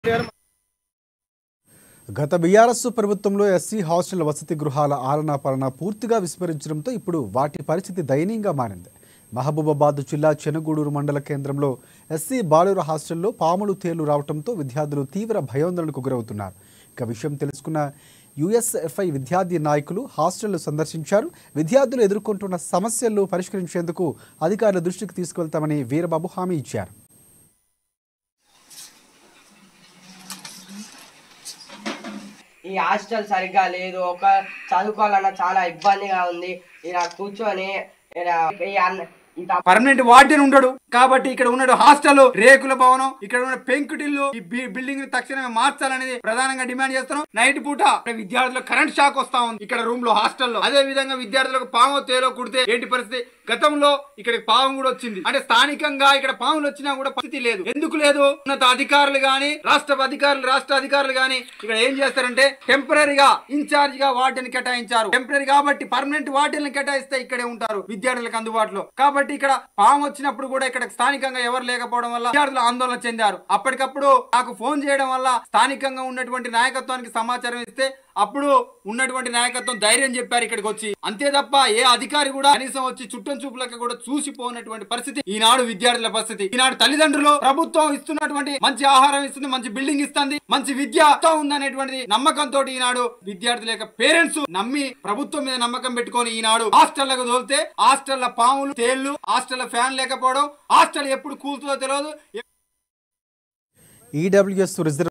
గత బీఆర్ఎస్ ప్రభుత్వంలో SC hostel వసతి గృహాల ఆలనా పాలన పూర్తిగా విస్మరించడంతో ఇప్పుడు వాటి పరిస్థితి దయనీయంగా మారింది మహబూబాబాద్ జిల్లా చెనగూడూరు మండల కేంద్రంలో ఎస్సీ బాలుర హాస్టల్లో పాములు తేలు రావడంతో విద్యార్థులు తీవ్ర భయోందనలకు గురవుతున్నారు ఇక విషయం తెలుసుకున్న యుఎస్ఎఫ్ఐ విద్యార్థి నాయకులు హాస్టళ్లు సందర్శించారు విద్యార్థులు ఎదుర్కొంటున్న సమస్యలను పరిష్కరించేందుకు అధికారుల దృష్టికి తీసుకువెళ్తామని వీరబాబు హామీ ఇచ్చారు ఈ హాస్టల్ సరిగ్గా లేదు ఒక చదువుకోవాలన్నా చాలా ఇబ్బందిగా ఉంది ఇలా కూర్చొని ఇలా ఈ అన్న ఈ తప్ప- పర్మనెంట్ వార్డెన్ ఉండడు కాబట్టి ఇక్కడ ఉన్నాడు హాస్టల్ రేకుల భవనం ఇక్కడ ఉన్న పెంకుటిల్లు ఈ బి- బిల్డింగ్ ని తక్షణమే మార్చాలనేది ప్రధానంగా డిమాండ్ చేస్తున్నాం నైట్ పూట ఇక్కడ విద్యార్థులకు కరెంట్ షాక్ వస్తా ఉంది ఇక్కడ రూమ్ లో హాస్టల్లో అదే విధంగా విద్యార్థులకు పాము తేలో కుడితే ఏంటి పరిస్థితి గతంలో ఇక్కడ పాము కూడా వచ్చింది అంటే స్థానికంగా ఇక్కడ పాములు వచ్చినా కూడా పరిస్థితి లేదు ఎందుకు లేదు ఉన్నత అధికారులు గాని రాష్ట్ర అధికారులు రాష్ట్ర అధికారులు గాని ఇక్కడ ఏం చేస్తారంటే టెంపరీగా ఇన్ఛార్జ్ గా వాటిని కేటాయించారు టెంపరీ కాబట్టి పర్మనెంట్ వాటిని కేటాయిస్తే ఇక్కడే ఉంటారు విద్యార్థులకు అందుబాటులో కాబట్టి ఇక్కడ పాము వచ్చినప్పుడు కూడా ఇక్కడ స్థానికంగా ఎవరు లేకపోవడం వల్ల విద్యార్థులు ఆందోళన చెందారు అప్పటికప్పుడు నాకు ఫోన్ చేయడం వల్ల స్థానికంగా ఉన్నటువంటి నాయకత్వానికి సమాచారం ఇస్తే అప్పుడు ఉన్నటువంటి నాయకత్వం ధైర్యం చెప్పారు ఇక్కడికి వచ్చి అంతే తప్ప ఏ అధికారి కూడా కనీసం వచ్చి చుట్టం చూపులకు కూడా చూసిపోయినటువంటి పరిస్థితి ఈనాడు విద్యార్థుల పరిస్థితి ఈనాడు తల్లిదండ్రులు ప్రభుత్వం ఇస్తున్నటువంటి మంచి ఆహారం ఇస్తుంది మంచి బిల్డింగ్ ఇస్తుంది మంచి విద్య ఉందనేటువంటి నమ్మకంతో ఈనాడు విద్యార్థుల యొక్క పేరెంట్స్ నమ్మి ప్రభుత్వం మీద నమ్మకం పెట్టుకొని ఈనాడు హాస్టళ్లకు తోలితే హాస్టల్ల పాములు తేళ్లు హాస్టల్ ఫ్యాన్ లేకపోవడం హాస్టల్ ఎప్పుడు కూలుతుందో తెలియదు ఈడబ్ల్యూఎస్ రిజర్వ్